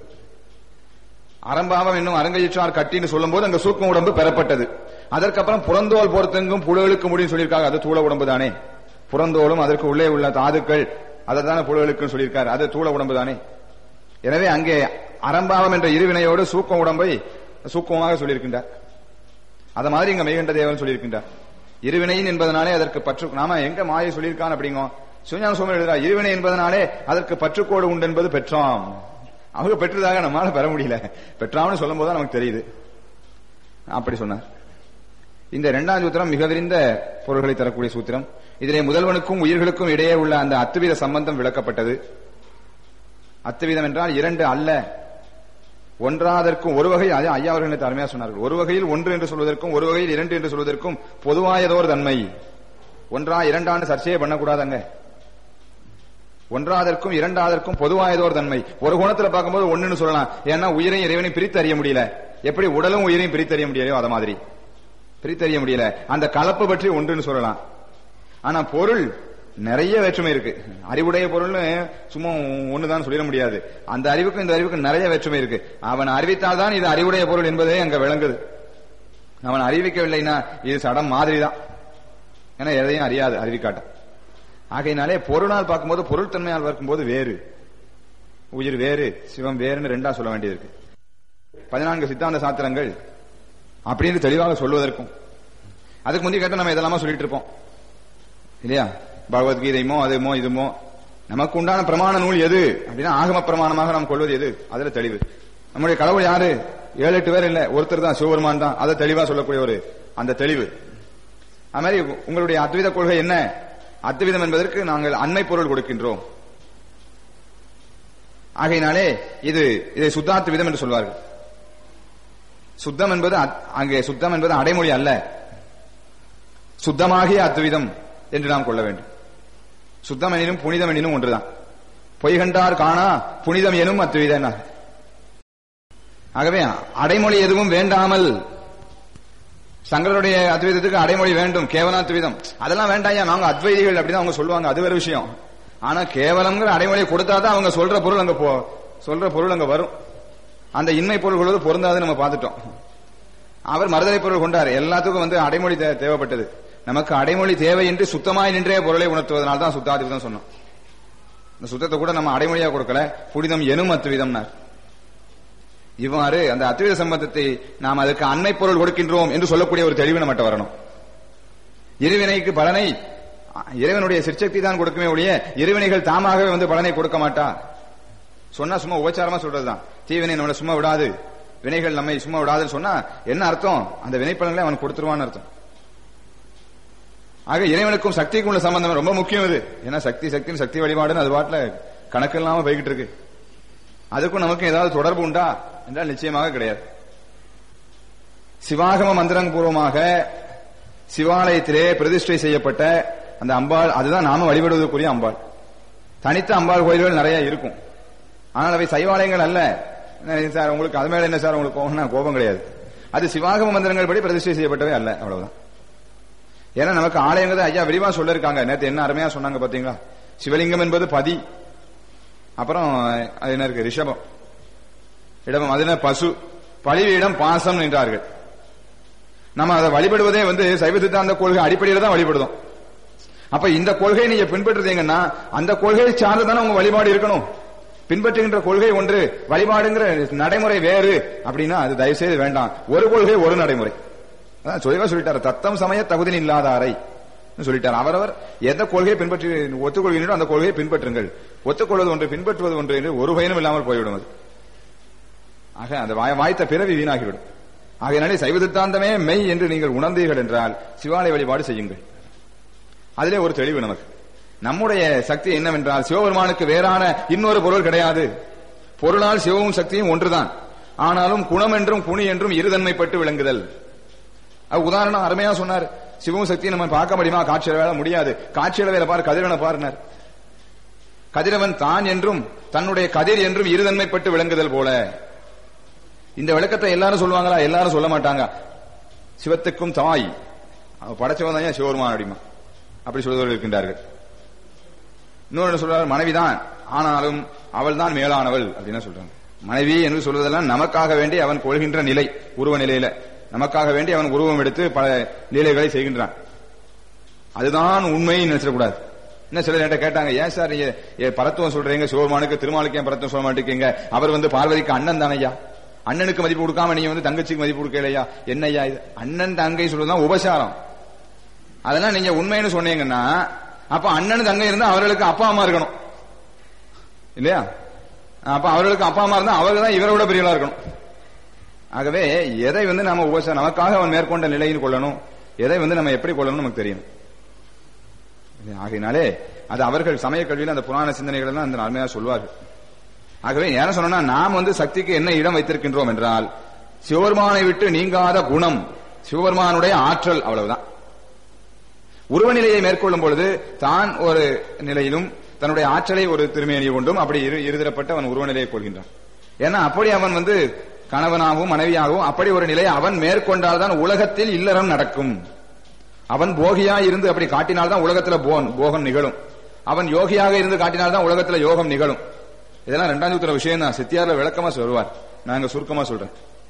அறம்பாவம் என்னும் அரங்கயிற்றார் கட்டின்னு சொல்லும்போது அங்க சூக்ம உடம்பு பெறப்பட்டது அதற்கப்புறம் புறந்தோல் பொறுத்தெங்கும் புழுகளுக்கு முடியும் சொல்லியிருக்காங்க அது தூள உடம்பு தானே புறந்தோலும் அதற்கு உள்ளே உள்ள தாதுக்கள் அதை தானே புழுகளுக்கு சொல்லியிருக்காரு அது தூள உடம்பு தானே எனவே அங்கே அறம்பாவம் என்ற இருவினையோடு சூக்ம உடம்பை சூக்கமாக சொல்லியிருக்கின்றார் அத மாதிரி இங்க மெய்கண்ட தேவன் சொல்லியிருக்கின்றார் இருவினையின் என்பதனாலே அதற்கு பற்று நாம எங்க மாயை சொல்லியிருக்கான் அப்படிங்கோ சுஞான சுவாமி எழுதுறா இருவினை என்பதனாலே அதற்கு பற்றுக்கோடு உண்டு என்பது பெற்றாம் அவங்க பெற்றதாக நம்மால பெற முடியல பெற்றாம்னு சொல்லும் போது நமக்கு தெரியுது அப்படி சொன்னார் இந்த இரண்டாம் சூத்திரம் மிக விரிந்த பொருள்களை தரக்கூடிய சூத்திரம் இதிலே முதல்வனுக்கும் உயிர்களுக்கும் இடையே உள்ள அந்த அத்துவித சம்பந்தம் விளக்கப்பட்டது அத்துவிதம் என்றால் இரண்டு அல்ல ஒன்றாதற்கும் ஒரு வகை அது ஐயா அவர்கள் நேற்று அருமையா சொன்னார்கள் ஒரு வகையில் ஒன்று என்று சொல்வதற்கும் ஒரு வகையில் இரண்டு என்று சொல்வதற்கும் பொதுவாயதோர் தன்மை ஒன்றா இரண்டாண்டு சர்ச்சையே பண்ணக்கூடாதங்க ஒன்றாதற்கும் இரண்டாதற்கும் பொதுவாயதோர் தன்மை ஒரு குணத்துல பார்க்கும்போது ஒண்ணுன்னு சொல்லலாம் ஏன்னா உயிரையும் இறைவனையும் பிரித்து அறிய முடியல எப்படி உடலும் உயிரையும் பிரித்து அறிய முடியலையோ அத மாதிரி பிரித்தறிய முடியல அந்த கலப்பு பற்றி ஒன்றுன்னு சொல்லலாம் ஆனா பொருள் நிறைய வேற்றுமை இருக்கு அறிவுடைய பொருள்னு சும்மா ஒண்ணுதான் சொல்லிட முடியாது அந்த அறிவுக்கும் இந்த அறிவுக்கும் நிறைய வேற்றுமை இருக்கு அவன் அறிவித்தால்தான் இது அறிவுடைய பொருள் என்பதே அங்க விளங்குது அவன் அறிவிக்கவில்லைன்னா இது சடம் மாதிரி தான் ஏன்னா எதையும் அறியாது அறிவிக்காட்ட ஆகையினாலே பொருளால் பார்க்கும்போது பொருள் தன்மையால் பார்க்கும்போது வேறு உயிர் வேறு சிவம் வேறுன்னு ரெண்டா சொல்ல வேண்டியது பதினான்கு சித்தாந்த சாத்திரங்கள் அப்படின்னு தெளிவாக சொல்வதற்கும் அதுக்கு முந்தைய கேட்ட நம்ம இதெல்லாமா சொல்லிட்டு இருப்போம் இல்லையா பகவத்கீதைமோ அதுமோ இதுமோ நமக்கு உண்டான பிரமாண நூல் எது அப்படின்னா ஆகம பிரமாணமாக நாம் கொள்வது எது அதுல தெளிவு நம்முடைய கடவுள் யாரு ஏழு எட்டு பேர் இல்ல ஒருத்தர் தான் சிவபெருமான் தான் அதை தெளிவா சொல்லக்கூடிய ஒரு அந்த தெளிவு அது மாதிரி உங்களுடைய அத்வைத கொள்கை என்ன அத்வைதம் என்பதற்கு நாங்கள் அண்மை பொருள் கொடுக்கின்றோம் ஆகையினாலே இது இதை சுத்தாத்விதம் என்று சொல்வார்கள் சுத்தம் என்பது அத்- அங்கே சுத்தம் என்பது அடைமொழி அல்ல சுத்தமாகிய அத்விதம் என்று நாம் கொள்ள வேண்டும் சுத்தம் எனினும் புனிதம் எனினும் ஒன்றுதான் பொய்கண்டார் காணா புனிதம் எனும் அத்விதம் ஆகவே அடைமொழி எதுவும் வேண்டாமல் சங்கரருடைய அத்வைதத்துக்கு அடைமொழி வேண்டும் கேவலாத்வைதம் அதெல்லாம் வேண்டாம் ஏன் நாங்க அத்வைதிகள் அப்படிதான் அவங்க சொல்லுவாங்க அது வேற விஷயம் ஆனா கேவலம்ங்கிற அடைமொழியை கொடுத்தாதான் அவங்க சொல்ற பொருள் அங்க போ சொல்ற பொருள் அங்க வரும் அந்த இன்மை பொருள்களோடு பொருந்தாது நம்ம பார்த்துட்டோம் அவர் மறுதலை பொருள் கொண்டார் எல்லாத்துக்கும் வந்து அடைமொழி தே- தேவைப்பட்டது நமக்கு அடைமொழி தேவையின்றி சுத்தமாய் நின்றே பொருளை உணர்த்துவதனால தான் சுத்தாதிவிதம் சொன்னோம் இந்த சுத்தத்தை கூட நம்ம அடைமொழியா கொடுக்கல புனிதம் எனும் அத்துவிதம்னார் இவ்வாறு அந்த அத்வைத சம்பந்தத்தை நாம் அதற்கு அன்னை பொருள் கொடுக்கின்றோம் என்று சொல்லக்கூடிய ஒரு தெளிவு நம்மகிட்ட வரணும் இருவினைக்கு பலனை அ- இறைவனுடைய சிற்சக்தி தான் கொடுக்குமே ஒழிய இருவினைகள் தாமாகவே வந்து பலனை கொடுக்க மாட்டா சொன்னா சும்மா உபச்சாரமா சொல்றதுதான் தீவினை நம்மளை சும்மா விடாது வினைகள் நம்மை சும்மா விடாதுன்னு சொன்னா என்ன அர்த்தம் அந்த வினைப்பலன்களை அவன் கொடுத்துருவான்னு அர்த்தம் ஆக இறைவனுக்கும் சக்திக்கும் உள்ள சம்பந்தம் ரொம்ப முக்கியம் இது ஏன்னா சக்தி சக்தின்னு சக்தி வழிபாடுன்னு அது பாட்டுல கணக்கு இல்லாம போய்கிட்டு இருக்கு அதுக்கும் நமக்கு ஏதாவது தொடர்பு உண்டா என்றால் நிச்சயமாக கிடையாது சிவாகம மந்திரங் பூர்வமாக சிவாலயத்திலே பிரதிஷ்டை செய்யப்பட்ட அந்த அம்பாள் அதுதான் நாம வழிபடுவதற்குரிய அம்பாள் தனித்த அம்பாள் கோயில்கள் நிறைய இருக்கும் ஆனால் அவை சைவாலயங்கள் அல்ல என்ன சார் உங்களுக்கு அது மேல என்ன சார் உங்களுக்கு கோபம்னா கோபம் கிடையாது அது சிவாகம மந்திரங்கள் படி பிரதிஷ்டை செய்யப்பட்டவை அல்ல அவ்வளவுதான் ஏன்னா நமக்கு ஆலயங்கிறது ஐயா விரிவா சொல்லிருக்காங்க நேத்து என்ன அருமையா சொன்னாங்க பாத்தீங்களா சிவலிங்கம் என்பது பதி அப்புறம் அது என்ன இருக்கு ரிஷபம் இடமம் அது என்ன பசு பழிவிடம் பாசம் என்றார்கள் நம்ம அதை வழிபடுவதே வந்து சைவ சித்தாந்த கொள்கை அடிப்படையில தான் வழிபடுதோம் அப்ப இந்த கொள்கையை நீங்க பின்பற்றுறீங்கன்னா அந்த கொள்கையை சார்ந்துதானே உங்க வழிபாடு இருக்கணும் பின்பற்றுகின்ற கொள்கை ஒன்று வழிபாடுங்கிற நடைமுறை வேறு அப்படின்னா அது தயவு செய்து வேண்டாம் ஒரு கொள்கை ஒரு நடைமுறை அதான் சொல்லிவா சொல்லிட்டாரு தத்தம் சமய தகுதி இல்லாதாரை சொல்லிட்டார் அவரவர் எந்த கொள்கையை பின்பற்றி ஒத்துக்கொள்கிறீர்களோ அந்த கொள்கையை பின்பற்றுங்கள் ஒத்துக்கொள்வது ஒன்று பின்பற்றுவது ஒன்று என்று ஒரு பயனும் இல்லாமல் போய்விடும் அது ஆக அந்த வாய்- வாய்த்த பிறவி வீணாகிவிடும் ஆகையினாலே சைவ சித்தாந்தமே மெய் என்று நீங்கள் உணர்ந்தீர்கள் என்றால் சிவாலய வழிபாடு செய்யுங்கள் அதிலே ஒரு தெளிவு நமக்கு நம்முடைய சக்தி என்னவென்றால் சிவபெருமானுக்கு வேறான இன்னொரு பொருள் கிடையாது பொருளால் சிவமும் சக்தியும் ஒன்றுதான் ஆனாலும் குணம் என்றும் குணி என்றும் இருதன்மைப்பட்டு விளங்குதல் அது உதாரணம் அருமையா சொன்னார் சிவமும் சக்தியும் நம்ம பார்க்க முடியுமா காட்சியில வேலை முடியாது காட்சியில வேலை பாரு கதிரவனை பாருனார் கதிரவன் தான் என்றும் தன்னுடைய கதிர் என்றும் இருதன்மைப்பட்டு விளங்குதல் போல இந்த விளக்கத்தை எல்லாரும் சொல்லுவாங்களா எல்லாரும் சொல்ல மாட்டாங்க சிவத்துக்கும் தாய் அவ படைச்சவன் தான் ஏன் சிவபெருமான் அப்படிமா அப்படி சொல்வர்கள் இருக்கின்றார்கள் இன்னொரு சொல்றாரு மனைவிதான் ஆனாலும் அவள் தான் மேலானவள் அப்படின்னு சொல்றாங்க மனைவி என்று சொல்வதெல்லாம் நமக்காக வேண்டி அவன் கொள்கின்ற நிலை உருவ நிலையில நமக்காக வேண்டி அவன் உருவம் எடுத்து பல லீலைகளை செய்கின்றான் அதுதான் உண்மைன்னு நினைச்சிடக்கூடாது என்ன சிலர் என்கிட்ட கேட்டாங்க ஏன் சார் நீங்க ஏ, பரத்துவம் சொல்றீங்க சிவபெருமானுக்கு திருமாலுக்கு ஏன் பரத்துவம் சொல்ல மாட்டேங்க அவர் வந்து பார்வதிக்கு அண்ணன் தானையா அண்ணனுக்கு மதிப்பு கொடுக்காம நீங்க வந்து தங்கச்சிக்கு மதிப்பு கொடுக்கலையா என்னய்யா இது அண்ணன் தங்கை சொல்றதுதான் உபசாரம் அதெல்லாம் நீங்க உண்மைன்னு சொன்னீங்கன்னா அப்ப அண்ணன் தங்கை இருந்தா அவர்களுக்கு அப்பா அம்மா இருக்கணும் இல்லையா அப்ப அவர்களுக்கு அப்பா அம்மா இருந்தா அவர்கள் தான் இவரை விட பெரியவளா இருக்கணும் ஆகவே எதை வந்து நாம உபசாரம் நமக்காக அவன் மேற்கொண்ட நிலையில் கொள்ளணும் எதை வந்து நம்ம எப்படி கொள்ளணும் நமக்கு தெரியும் ஆகையினாலே அது அவர்கள் சமய கல்வியில் அந்த புராண சிந்தனைகள் எல்லாம் அந்த அருமையா சொல்வார்கள் ஆகவே என்ன சொன்னா நாம் வந்து சக்திக்கு என்ன இடம் வைத்திருக்கின்றோம் என்றால் சிவபெருமானை விட்டு நீங்காத குணம் சிவபெருமானுடைய ஆற்றல் அவ்வளவுதான் உருவநிலையை மேற்கொள்ளும் பொழுது தான் ஒரு நிலையிலும் தன்னுடைய ஆற்றலை ஒரு திருமேனியை கொண்டும் அப்படி இரு இருதரப்பட்டு அவன் உருவநிலையை கொள்கின்றான் ஏன்னா அப்படி அவன் வந்து கணவனாகவும் மனைவியாகவும் அப்படி ஒரு நிலையை அவன் மேற்கொண்டால்தான் உலகத்தில் இல்லறம் நடக்கும் அவன் போகியா இருந்து அப்படி காட்டினால்தான் உலகத்துல போன் போகம் நிகழும் அவன் யோகியாக இருந்து காட்டினால்தான் உலகத்துல யோகம் நிகழும் இதெல்லாம் ரெண்டாம் சூத்திர விஷயம் தான் சித்தியார்ல விளக்கமா சொல்வார் நாங்க சுருக்கமா சொல்றேன்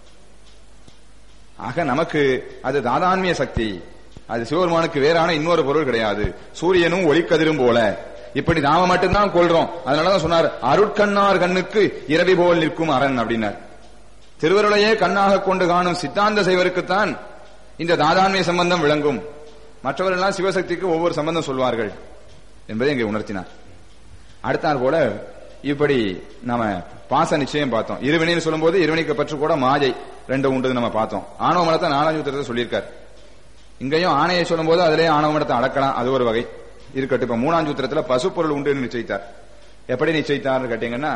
ஆக நமக்கு அது தாதான்மிய சக்தி அது சிவபெருமானுக்கு வேறான இன்னொரு பொருள் கிடையாது சூரியனும் ஒளிக்கதிரும் போல இப்படி நாம மட்டும்தான் கொள்றோம் அதனாலதான் சொன்னார் அருட்கண்ணார் கண்ணுக்கு இரவி போல் நிற்கும் அரண் அப்படின்னார் திருவருளையே கண்ணாக கொண்டு காணும் சித்தாந்த சைவருக்குத்தான் இந்த தாதான்மிய சம்பந்தம் விளங்கும் மற்றவர்கள்லாம் சிவசக்திக்கு ஒவ்வொரு சம்பந்தம் சொல்வார்கள் என்பதை இங்கே உணர்த்தினார் அடுத்தாற் போல இப்படி நாம பாச நிச்சயம் பார்த்தோம் இருவினைன்னு சொல்லும்போது இருவினைக்கு பற்று கூட மாயை ரெண்டு உண்டு நம்ம பார்த்தோம் ஆணவ மலத்தை நாலாஞ்சு உத்தரத்தை சொல்லியிருக்கார் இங்கேயும் ஆணையை சொல்லும்போது அதிலே ஆணவ மலத்தை அடக்கலாம் அது ஒரு வகை இருக்கட்டும் இப்ப மூணாம் சூத்திரத்துல பசுப்பொருள் உண்டு நிச்சயித்தார் எப்படி நிச்சயித்தார் கேட்டீங்கன்னா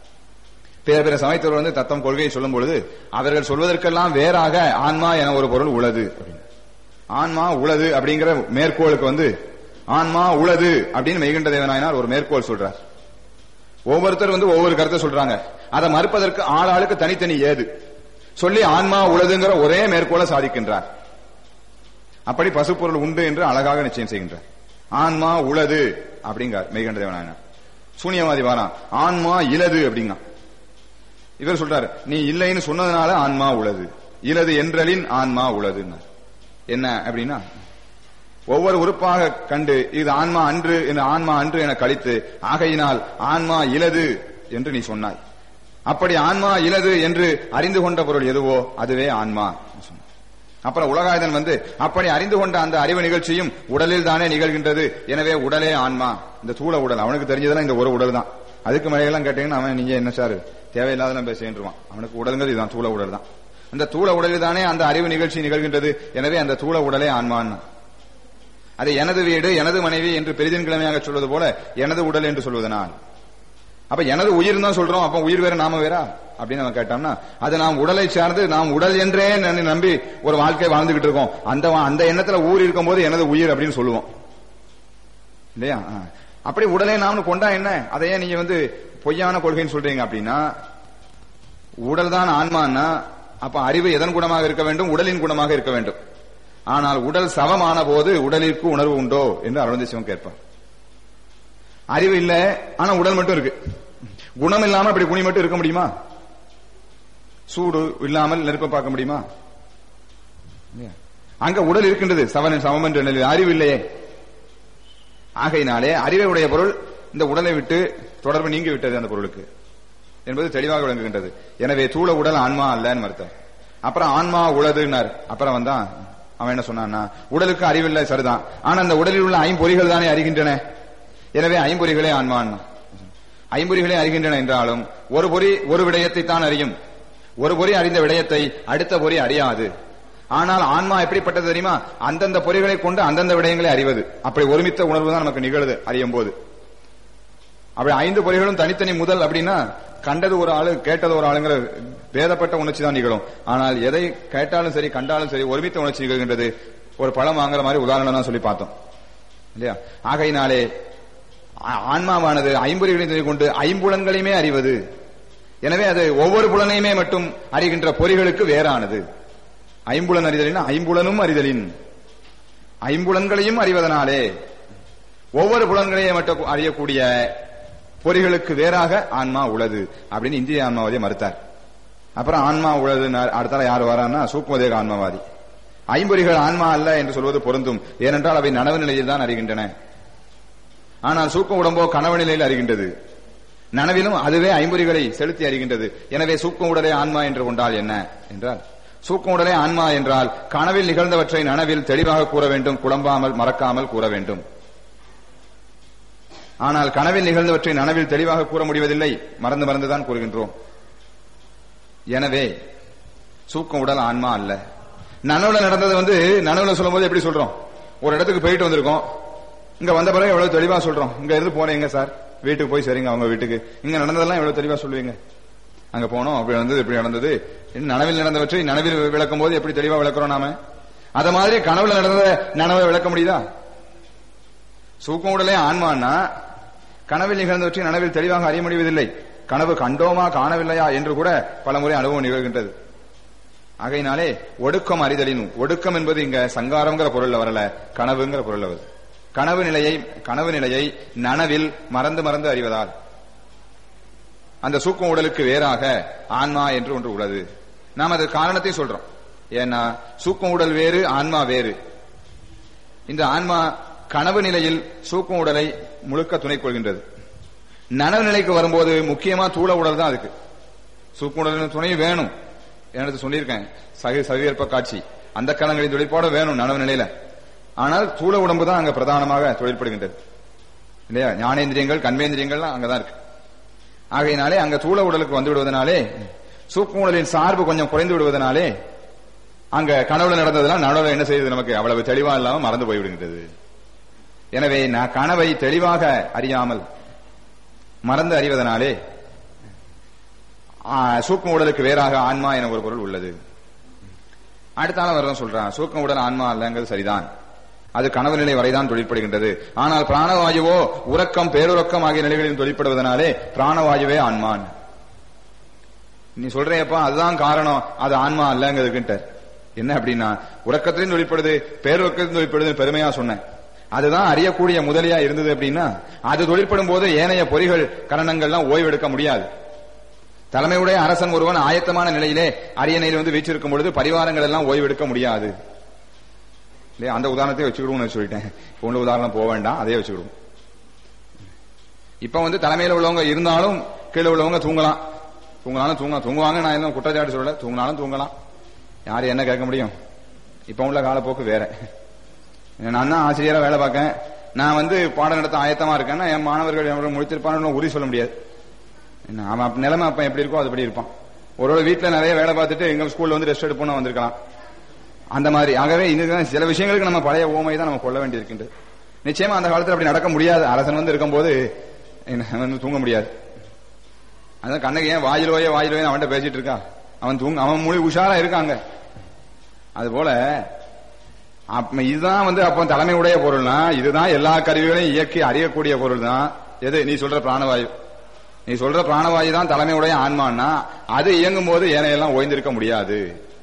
பிற பிற சமயத்தவர் வந்து தத்தம் கொள்கையை சொல்லும் பொழுது அவர்கள் சொல்வதற்கெல்லாம் வேறாக ஆன்மா என ஒரு பொருள் உளது அப்படின்னு. ஆன்மா உளது அப்படிங்கிற மேற்கோளுக்கு வந்து ஆன்மா உளது அப்படின்னு மெய்கண்ட தேவனாயினார் ஒரு மேற்கோள் சொல்றார் ஒவ்வொருத்தர் வந்து ஒவ்வொரு கருத்தை சொல்றாங்க அதை மறுப்பதற்கு ஆளாளுக்கு தனித்தனி ஏது சொல்லி ஆன்மா உளதுங்கிற ஒரே மேற்கோளை சாதிக்கின்றார் அப்படி பசுப்பொருள் உண்டு என்று அழகாக நிச்சயம் செய்கின்றார் ஆன்மா உளது அப்படிங்கார் மெய்கண்ட தேவனாயினார் சூனியவாதி வாரான் ஆன்மா இலது அப்படிங்க இவர் சொல்றாரு நீ இல்லைன்னு சொன்னதுனால ஆன்மா உளது இலது என்றலின் ஆன்மா உளதுன்னார் என்ன அப்படின்னா ஒவ்வொரு உறுப்பாக கண்டு இது ஆன்மா அன்று என்று ஆன்மா அன்று என கழித்து ஆகையினால் ஆன்மா இலது என்று நீ சொன்னாய் அப்படி ஆன்மா இலது என்று அறிந்து கொண்ட பொருள் எதுவோ அதுவே ஆன்மா சொன்னார். அப்புறம் உலகாயுதன் வந்து அப்படி அறிந்து கொண்ட அந்த அறிவு நிகழ்ச்சியும் உடலில் தானே நிகழ்கின்றது எனவே உடலே ஆன்மா இந்த தூள உடல் அவனுக்கு தெரிஞ்சதெல்லாம் இந்த ஒரு உடல் தான் அதுக்கு மேலையெல்லாம் கேட்டீங்கன்னா அவன் நீங்க என்ன சார் தேவையில்லாதெல்லாம் பேசுவான் அவனுக்கு உடல்ங்கிறது இதுதான் தூள உடல் தான் அந்த தூள உடலில் தானே அந்த அறிவு நிகழ்ச்சி நிகழ்கின்றது எனவே அந்த தூள உடலே ஆன்மான்னா அதை எனது வீடு எனது மனைவி என்று பெரிதின்கிழமையாக சொல்வது போல எனது உடல் என்று சொல்வதனால் அப்ப எனது உயிர் தான் சொல்றோம் அப்ப உயிர் வேற நாம வேறா அப்படின்னு நம்ம கேட்டோம்னா அது நாம் உடலை சார்ந்து நாம் உடல் என்றே நம்பி- நம்பி ஒரு வாழ்க்கை வாழ்ந்துகிட்டு இருக்கோம் அந்த வா- அந்த எண்ணத்துல ஊர் இருக்கும் போது எனது உயிர் அப்படின்னு சொல்லுவோம் இல்லையா ஆ. அப்படி உடலை நாம்னு கொண்டா என்ன அதையே நீங்க வந்து பொய்யான கொள்கைன்னு சொல்றீங்க அப்படின்னா உடல் தான் ஆன்மான்னா அப்ப அறிவு எதன் குணமாக இருக்க வேண்டும் உடலின் குணமாக இருக்க வேண்டும் ஆனால் உடல் சவமான போது உடலிற்கு உணர்வு உண்டோ என்று அரவிந்த சிவம் கேட்பார் அறிவு இல்ல ஆனா உடல் மட்டும் இருக்கு குணம் இல்லாம இப்படி குனி மட்டும் இருக்க முடியுமா சூடு இல்லாமல் நெருப்ப பார்க்க முடியுமா இல்லையா? அங்க உடல் இருக்கின்றது சவன் சமம் என்ற நிலையில் அறிவு இல்லையே ஆகையினாலே அறிவை உடைய பொருள் இந்த உடலை விட்டு தொடர்பு நீங்கி விட்டது அந்த பொருளுக்கு என்பது தெளிவாக விளங்குகின்றது எனவே தூள உடல் ஆன்மா அல்லன்னு மறுத்தார் அப்புறம் ஆன்மா உளதுன்னார் அப்புறம் வந்தான் அவன் என்ன சொன்னான்னா உடலுக்கு அறிவில்லை சரிதான் ஆனா அந்த உடலில் உள்ள ஐம்பொறிகள் தானே அறிகின்றன எனவே ஐம்பொறிகளே ஆன்மான் ஐம்பொறிகளே அறிகின்றன என்றாலும் ஒரு பொறி ஒரு விடயத்தை தான் அறியும் ஒரு பொறி அறிந்த விடயத்தை அடுத்த பொறி அறியாது ஆனால் ஆன்மா எப்படிப்பட்டது தெரியுமா அந்தந்த பொறிகளை கொண்டு அந்தந்த விடயங்களை அறிவது அப்படி ஒருமித்த உணர்வு தான் நமக்கு நிகழுது அறியும் போது அப்படி ஐந்து பொறிகளும் தனித்தனி முதல் அப்படின்னா கண்டது ஒரு ஆளு கேட்டது ஒரு ஆளுங்கிற பேதப்பட்ட உணர்ச்சி தான் நிகழும் ஆனால் எதை கேட்டாலும் சரி கண்டாலும் சரி ஒருமித்த உணர்ச்சி நிகழ்கின்றது ஒரு பழம் வாங்குற மாதிரி உதாரணம் தான் சொல்லி பார்த்தோம் இல்லையா ஆகையினாலே ஆ- ஆன்மாவானது ஐம்பொறிகளையும் கொண்டு ஐம்புலன்களையுமே அறிவது எனவே அது ஒவ்வொரு புலனையுமே மட்டும் அறிகின்ற பொறிகளுக்கு வேறானது ஐம்புலன் அறிதலின் ஐம்புலனும் அறிதலின் ஐம்புலன்களையும் அறிவதனாலே ஒவ்வொரு புலன்களையும் மட்டும் அறியக்கூடிய பொறிகளுக்கு வேறாக ஆன்மா உள்ளது அப்படின்னு இந்திய ஆன்மாவாதியை மறுத்தார் அப்புறம் ஆன்மா உள்ளது அடுத்தால யார் வரான்னா சூக்மதேக ஆன்மாவாதி ஐம்பொறிகள் ஆன்மா அல்ல என்று சொல்வது பொருந்தும் ஏனென்றால் அவை நனவு நிலையில் தான் அறிகின்றன ஆனால் சூக்க உடம்போ கனவு நிலையில் அறிகின்றது நனவிலும் அதுவே ஐம்பொறிகளை செலுத்தி அறிகின்றது எனவே சூக்க உடலே ஆன்மா என்று கொண்டால் என்ன என்றால் சூக்க உடலே ஆன்மா என்றால் கனவில் நிகழ்ந்தவற்றை நனவில் தெளிவாக கூற வேண்டும் குழம்பாமல் மறக்காமல் கூற வேண்டும் ஆனால் கனவில் நிகழ்ந்தவற்றை நனவில் தெளிவாக கூற முடிவதில்லை மறந்து மறந்துதான் கூறுகின்றோம் எனவே சூக்கம் உடல் ஆன்மா அல்ல நனவுல நடந்தது வந்து நனவுல சொல்லும்போது எப்படி சொல்றோம் ஒரு இடத்துக்கு போயிட்டு வந்திருக்கோம் இங்க வந்த பிறகு எவ்வளவு தெளிவா சொல்றோம் இங்க இருந்து போனீங்க சார் வீட்டுக்கு போய் சரிங்க அவங்க வீட்டுக்கு இங்க நடந்ததெல்லாம் எவ்வளவு தெளிவா சொல்லுவீங்க அங்க போனோம் அப்படி நடந்தது இப்படி நடந்தது இன்னும் நனவில் நடந்தவற்றை நனவில் விளக்கும் போது எப்படி தெளிவா விளக்குறோம் நாம அத மாதிரி கனவுல நடந்தத நனவை விளக்க முடியுதா சூக்கம் உடலே ஆன்மான்னா கனவில் நிகழ்ந்தவற்றை நனவில் தெளிவாக அறிய முடிவதில்லை கனவு கண்டோமா காணவில்லையா என்று கூட பலமுறை அனுபவம் நிகழ்கின்றது ஆகையினாலே ஒடுக்கம் அறிதலின் ஒடுக்கம் என்பது இங்க சங்காரம்ங்கிற பொருள்ல வரல கனவுங்கிற பொருள்ல வருது கனவு நிலையை கனவு நிலையை நனவில் மறந்து மறந்து அறிவதால் அந்த சூக்கம் உடலுக்கு வேறாக ஆன்மா என்று ஒன்று உள்ளது நாம் அது காரணத்தை சொல்றோம் ஏன்னா சூக்கம் உடல் வேறு ஆன்மா வேறு இந்த ஆன்மா கனவு நிலையில் சூக்கம் உடலை முழுக்க துணை கொள்கின்றது நனவு நிலைக்கு வரும்போது முக்கியமா தூள உடல் தான் அதுக்கு சூக்கம் உடலின் துணை வேணும் எனக்கு சொல்லியிருக்கேன் சகி சவியற்ப காட்சி அந்த கலங்களின் தொழிற்பாடு வேணும் நனவு நிலையில ஆனால் தூள உடம்பு தான் அங்க பிரதானமாக தொழிற்படுகின்றது இல்லையா ஞானேந்திரியங்கள் கண்மேந்திரியங்கள்லாம் அங்கதான் இருக்கு ஆகையினாலே அங்க தூள உடலுக்கு வந்து விடுவதனாலே சூக்கும் உடலின் சார்பு கொஞ்சம் குறைந்து விடுவதனாலே அங்க கனவுல நடந்ததெல்லாம் நனவுல என்ன செய்யுது நமக்கு அவ்வளவு தெளிவா இல்லாம மறந்து போய்விடுகின்றது எனவே நான் கனவை தெளிவாக அறியாமல் மறந்து அறிவதனாலே ஆ, சூக்கும் உடலுக்கு வேறாக ஆன்மா என ஒரு பொருள் உள்ளது அடுத்தால வரதான் சொல்றான் சூக்கம் உடல் ஆன்மா அல்லங்கிறது சரிதான் அது கனவு நிலை வரைதான் தொழிற்படுகின்றது ஆனால் பிராணவாயுவோ உறக்கம் பேருறக்கம் ஆகிய நிலைகளில் தொழிற்படுவதனாலே பிராணவாயுவே ஆன்மான் நீ சொல்றேப்பா அதுதான் காரணம் அது ஆன்மா அல்லங்கிறதுக்குன்ட்டு என்ன அப்படின்னா உறக்கத்திலையும் தொழிற்படுது பேருறக்கத்திலும் தொழிற்படுது பெருமையா சொன்னேன் அதுதான் அறியக்கூடிய முதலியா இருந்தது அப்படின்னா அது தொழிற்படும் போது ஏனைய பொறிகள் கரணங்கள்லாம் ஓய்வெடுக்க முடியாது தலைமையுடைய அரசன் ஒருவன் ஆயத்தமான நிலையிலே அரியணையில் வந்து வீச்சிருக்கும் பொழுது பரிவாரங்கள் எல்லாம் ஓய்வெடுக்க முடியாது இல்லையா அந்த உதாரணத்தை வச்சுக்கிடுவோம்னு சொல்லிட்டேன் இப்ப உள்ள உதாரணம் போக வேண்டாம் அதே வச்சுக்கிடுவோம் இப்ப வந்து தலைமையில உள்ளவங்க இருந்தாலும் கீழே உள்ளவங்க தூங்கலாம் தூங்கலாலும் தூங்க தூங்குவாங்க நான் என்ன குற்றச்சாட்டு சொல்லல தூங்கினாலும் தூங்கலாம் யாரு என்ன கேட்க முடியும் இப்ப உள்ள காலப்போக்கு வேற நான் தான் ஆசிரியரா வேலை பார்க்கேன் நான் வந்து பாடம் நடத்த ஆயத்தமா இருக்கேன்னா என் மாணவர்கள் எவ்வளவு முடிச்சிருப்பான்னு உறுதி சொல்ல முடியாது என்ன, அவன் அப்ப நிலைமை அப்ப எப்படி இருக்கோ அதுபடி இருப்பான் ஒருவேளை வீட்டுல நிறைய வேலை பார்த்துட்டு எங்க ஸ்கூல்ல வந்து ரெஸ்ட் எடுப்போம்னு வந்திருக்கலாம் அந்த மாதிரி ஆகவே இதுதான் சில விஷயங்களுக்கு நம்ம பழைய ஓமை தான் நம்ம கொள்ள வேண்டியிருக்கின்றது நிச்சயமா அந்த காலத்துல அப்படி நடக்க முடியாது அரசன் வந்து இருக்கும்போது என்ன, வந்து தூங்க முடியாது அதான் கண்ணகி ஏன் வாயிலோயே வாயிலோயே அவன்கிட்ட பேசிட்டு இருக்கா அவன் தூங்க அவன் மொழி உஷாரா இருக்காங்க அது போல அப்ப இதுதான் வந்து அப்ப தலைமை உடைய பொருள்னா இதுதான் எல்லா கருவிகளையும் இயக்கி அறியக்கூடிய பொருள் தான் எது நீ சொல்ற பிராணவாயு நீ சொல்ற பிராணவாயு தான் தலைமையுடைய ஆன்மான்னா அது இயங்கும் போது ஏனையெல்லாம் ஓய்ந்திருக்க முடியாது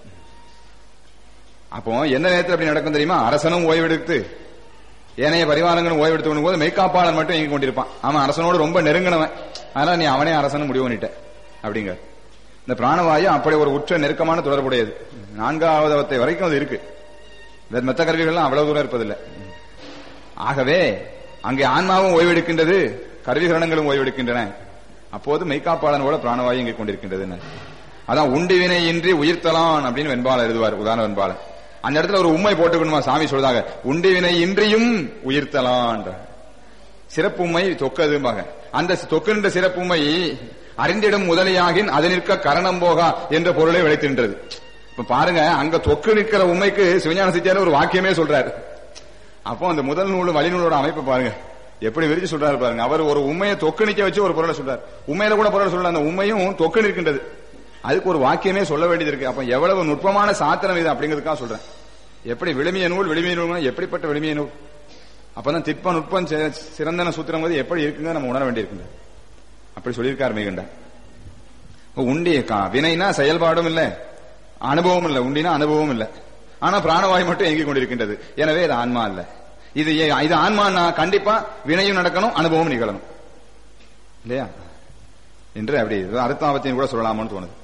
அப்போ எந்த நேரத்தில் அப்படி நடக்கும் தெரியுமா அரசனும் ஓய்வெடுத்து ஏனைய பரிவாரங்களும் ஓய்வெடுத்து போது மெய்காப்பாளன் மட்டும் இயங்கி கொண்டிருப்பான் அவன் அரசனோடு ரொம்ப நெருங்கினவன் அதனால நீ அவனே அரசனும் முடிவு பண்ணிட்ட அப்படிங்க இந்த பிராணவாயு அப்படி ஒரு உற்ற நெருக்கமான தொடர்புடையது நான்காவது அவத்தை வரைக்கும் அது இருக்கு இந்த மெத்த கருவிகள்லாம் அவ்வளவு தூரம் இருப்பதில்லை ஆகவே அங்கே ஆன்மாவும் ஓய்வெடுக்கின்றது கருவிகரணங்களும் ஓய்வெடுக்கின்றன அப்போது மெய்காப்பாளனோட பிராணவாயு இங்கே கொண்டிருக்கின்றது அதான் உண்டு வினை இன்றி உயிர்த்தலான் அப்படின்னு வெண்பாளர் எழுதுவார் உதாரண வெண்பாளர் அந்த இடத்துல ஒரு உண்மை போட்டுக்கணுமா சாமி சொல்றதாக உண்டி வினை இன்றியும் உயிர்த்தலான்ற சிறப்புமை தொக்கதும்பாங்க அந்த தொக்குன்ற சிறப்புமை அறிந்திடும் முதலியாகின் அது நிற்க கரணம் போகா என்ற பொருளை விளைத்தின்றது இப்ப பாருங்க அங்க தொக்கு நிற்கிற உண்மைக்கு சிவஞான சித்தியார் ஒரு வாக்கியமே சொல்றாரு அப்போ அந்த முதல் நூல் வழிநூலோட அமைப்பு பாருங்க எப்படி விரிச்சு சொல்றாரு பாருங்க அவர் ஒரு உண்மையை தொக்கு நிக்க வச்சு ஒரு பொருளை சொல்றாரு உண்மையில கூட பொருளை சொல்ற அந்த உண்மையும் தொக்கு நிற்கின்றது அதுக்கு ஒரு வாக்கியமே சொல்ல வேண்டியது இருக்கு அப்ப எவ்வளவு நுட்பமான சாத்திரம் இது அப்படிங்கிறதுக்காக சொல்றேன் எப்படி விளிமிய நூல் விளிமிய நூல் எப்படிப்பட்ட விளிமிய நூல் அப்பதான் திட்ப நுட்பம் சி- சிறந்தன சூத்திரம் போது எப்படி இருக்குங்க நம்ம உணர வேண்டியிருக்குங்க அப்படி சொல்லியிருக்கார் மிகண்டா உண்டி கா- வினைனா செயல்பாடும் இல்ல அனுபவம் இல்ல உண்டினா அனுபவம் இல்ல ஆனா பிராணவாயு மட்டும் இயங்கிக் கொண்டிருக்கின்றது எனவே இது ஆன்மா இல்ல இது ஏ- இது ஆன்மான்னா கண்டிப்பா வினையும் நடக்கணும் அனுபவம் நிகழணும் இல்லையா என்று அப்படி அர்த்தாபத்தியம் கூட சொல்லலாமான்னு தோணுது